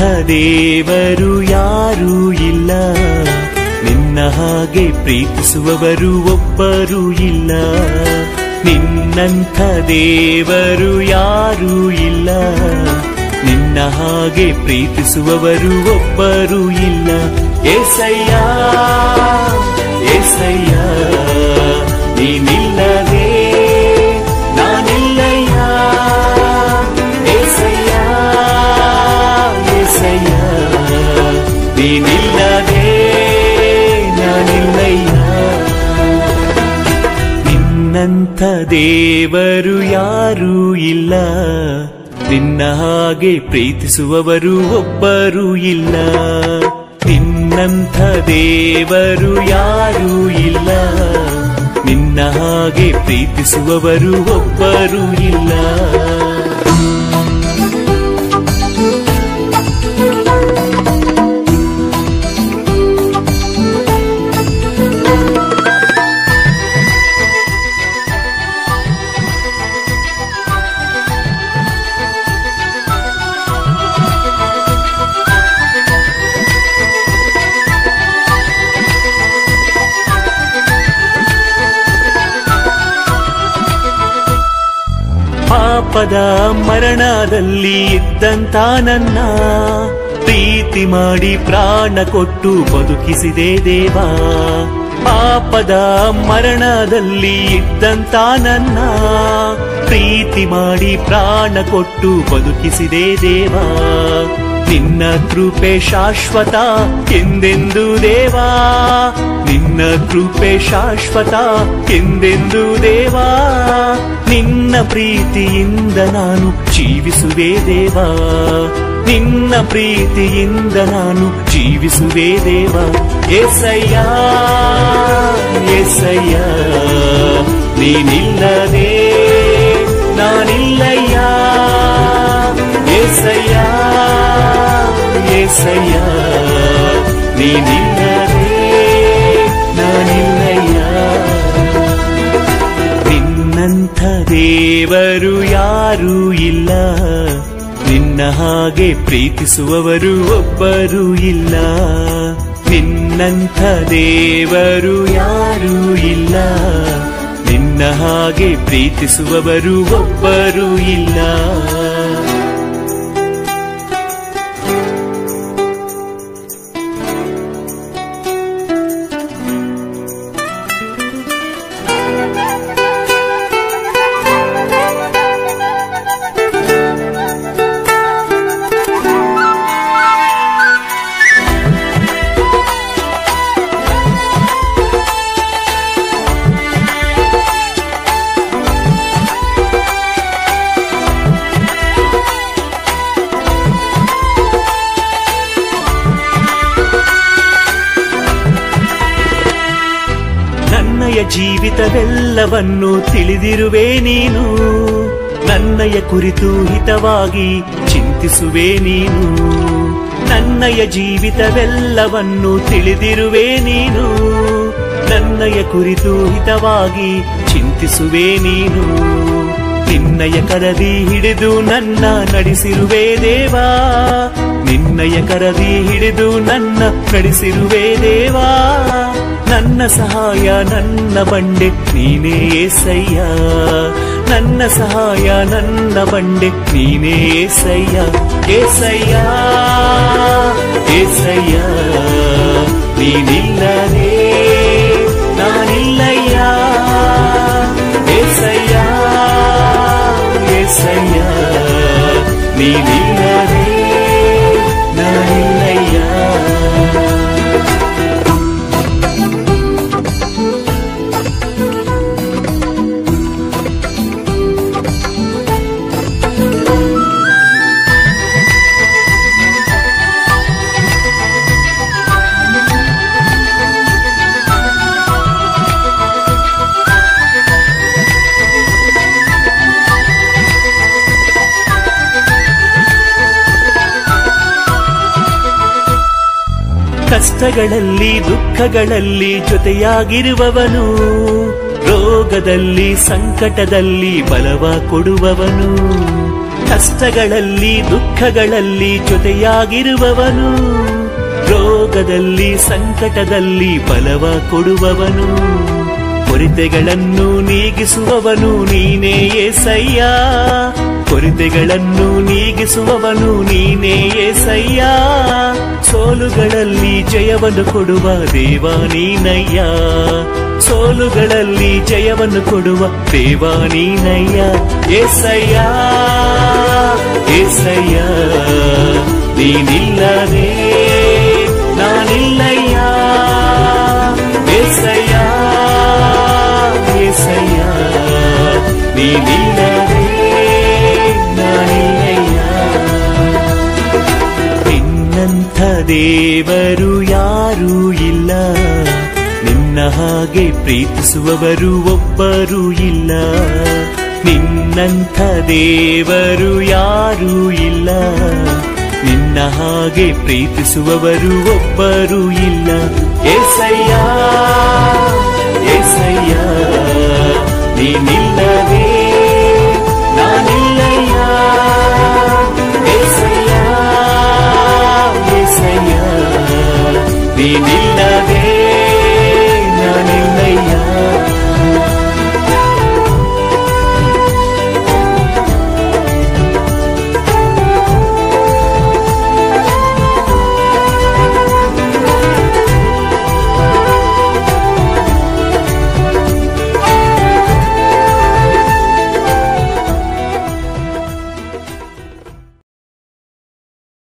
ದೇವರು ಯಾರೂ ಇಲ್ಲ ನಿನ್ನ ಹಾಗೆ ಪ್ರೀತಿಸುವವರು ಒಬ್ಬರೂ ಇಲ್ಲ ನಿನ್ನಂಥ ದೇವರು ಯಾರೂ ಇಲ್ಲ ನಿನ್ನ ಹಾಗೆ ಪ್ರೀತಿಸುವವರು ಒಬ್ಬರೂ ಇಲ್ಲ ಏಸಯ್ಯ ಏಸಯ್ಯ ನೀನಿಲ್ಲದೆ ನಾನಿಲ್ಲಯ್ಯ ಏಸಯ್ಯ ಏಸಯ್ಯ ನೀನಿಲ್ಲದೆ ನಾನಿಲ್ಲಯ್ಯ ನಿನ್ನಂಥ ದೇವರು ಯಾರೂ ಇಲ್ಲ ನಿನ್ನ ಹಾಗೆ ಪ್ರೀತಿಸುವವರು ಒಬ್ಬರೂ ಇಲ್ಲ ನಿನ್ನಂಥ ದೇವರು ಯಾರೂ ಇಲ್ಲ ನಿನ್ನ ಹಾಗೆ ಪ್ರೀತಿಸುವವರು ಒಬ್ಬರೂ ಇಲ್ಲ ಪಾಪದ ಮರಣದಲ್ಲಿ ಇದ್ದಂತ ನನ್ನ ಪ್ರೀತಿ ಮಾಡಿ ಪ್ರಾಣ ಕೊಟ್ಟು ಬದುಕಿಸಿದೆ ದೇವಾ ಪಾಪದ ಮರಣದಲ್ಲಿ ಇದ್ದಂತ ನನ್ನ ಪ್ರೀತಿ ಮಾಡಿ ಪ್ರಾಣ ಕೊಟ್ಟು ಬದುಕಿಸಿದೆ ದೇವಾ ನಿನ್ನ ಕೃಪೆ ಶಾಶ್ವತ ಎಂದೆಂದು ದೇವಾ ನಿನ್ನ ಕೃಪೆ ಶಾಶ್ವತ ಎಂದೆಂದು ದೇವಾ ನಿನ್ನ ಪ್ರೀತಿಯಿಂದ ನಾನು ಜೀವಿಸುವೆ ದೇವಾ ನಿನ್ನ ಪ್ರೀತಿಯಿಂದ ನಾನು ಜೀವಿಸುವೆ ದೇವಾ ಎಸಯ್ಯ ಎಸಯ್ಯ ನೀನಿಲ್ಲದೆ ನಾನಿಲ್ಲಯ್ಯ ಎಸಯ್ಯ ಎಸಯ್ಯ ನೀನಿಲ್ಲದೆ ನಾನಿಲ್ಲಯ್ಯ ನಿನ್ನಂಥ ದೇವರು ಯಾರೂ ಇಲ್ಲ ನಿನ್ನ ಹಾಗೆ ಪ್ರೀತಿಸುವವರು ಒಬ್ಬರೂ ಇಲ್ಲ ನಿನ್ನಂಥ ದೇವರು ಯಾರೂ ಇಲ್ಲ ನಿನ್ನ ಹಾಗೆ ಪ್ರೀತಿಸುವವರು ಒಬ್ಬರೂ ಇಲ್ಲ ನನ್ನಯ ಜೀವಿತವೆಲ್ಲವನ್ನು ತಿಳಿದಿರುವೆ ನೀನು ನನ್ನಯ ಕುರಿತು ಹಿತವಾಗಿ ಚಿಂತಿಸುವೆ ನೀನು ನನ್ನಯ ಜೀವಿತವೆಲ್ಲವನ್ನು ತಿಳಿದಿರುವೆ ನೀನು ನನ್ನಯ ಕುರಿತು ಹಿತವಾಗಿ ಚಿಂತಿಸುವೆ ನೀನು ನಿನ್ನಯ ಕರದಿ ಹಿಡಿದು ನನ್ನ ನಡೆಸಿರುವೆ ದೇವಾ ನಿನ್ನಯ ಕರದಿ ಹಿಡಿದು ನನ್ನ ನಡೆಸಿರುವೆ ದೇವಾ ನನ್ನ ಸಹಾಯ ನನ್ನ ಬಂಡೆ ನೀನೇ ಏಸಯ್ಯ ನನ್ನ ಸಹಾಯ ನನ್ನ ಬಂಡೆ ನೀನೇ ಏಸಯ್ಯ ಏಸಯ್ಯ ಏಸಯ್ಯ ನೀನಿಲ್ಲದೆ ನಾನಿಲ್ಲಯ್ಯ ಏಸಯ್ಯ ಏಸಯ್ಯ ನೀನಿಲ್ಲದೆ ನಾನಿಲ್ಲಯ್ಯ ಕಷ್ಟಗಳಲ್ಲಿ ದುಃಖಗಳಲ್ಲಿ ಜೊತೆಯಾಗಿರುವವನು ರೋಗದಲ್ಲಿ ಸಂಕಟದಲ್ಲಿ ಬಲವ ಕೊಡುವವನು ಕಷ್ಟಗಳಲ್ಲಿ ದುಃಖಗಳಲ್ಲಿ ಜೊತೆಯಾಗಿರುವವನು ರೋಗದಲ್ಲಿ ಸಂಕಟದಲ್ಲಿ ಬಲವ ಕೊಡುವವನು ಕೊರತೆಗಳನ್ನು ನೀಗಿಸುವವನು ನೀನೇ ಏಸಯ್ಯ ಕೊರತೆಗಳನ್ನು ನೀಗಿಸುವವನು ನೀನೇ ಏಸಯ್ಯ ಸೋಲುಗಳಲ್ಲಿ ಜಯವನ್ನು ಕೊಡುವ ದೇವ ನೀನಯ್ಯ ಸೋಲುಗಳಲ್ಲಿ ಜಯವನ್ನು ಕೊಡುವ ದೇವ ನೀನಯ್ಯ ಏಸಯ್ಯ ಏಸಯ್ಯ ನೀನಿಲ್ಲದೆ ನಾನಿಲ್ಲಯ್ಯ ಏಸಯ್ಯ ಏಸಯ್ಯ ನೀನಿಲ್ಲದೆ ನಾನಿಲ್ಲಯ್ಯ ನಿನ್ನಂಥ ದೇವರು ಯಾರೂ ಇಲ್ಲ ನಿನ್ನ ಹಾಗೆ ಪ್ರೀತಿಸುವವರು ಒಬ್ಬರೂ ಇಲ್ಲ ನಿನ್ನಂಥ ದೇವರು ಯಾರೂ ಇಲ್ಲ ನಿನ್ನ ಹಾಗೆ ಪ್ರೀತಿಸುವವರು ಒಬ್ಬರೂ ಇಲ್ಲ ಏಸಯ್ಯ ಏಸಯ್ಯ ನೀನಿಲ್ಲದೆ ನಾನಿಲ್ಲಯ್ಯ ಏಸಯ್ಯ ಏಸಯ್ಯ ನೀನಿಲ್ಲ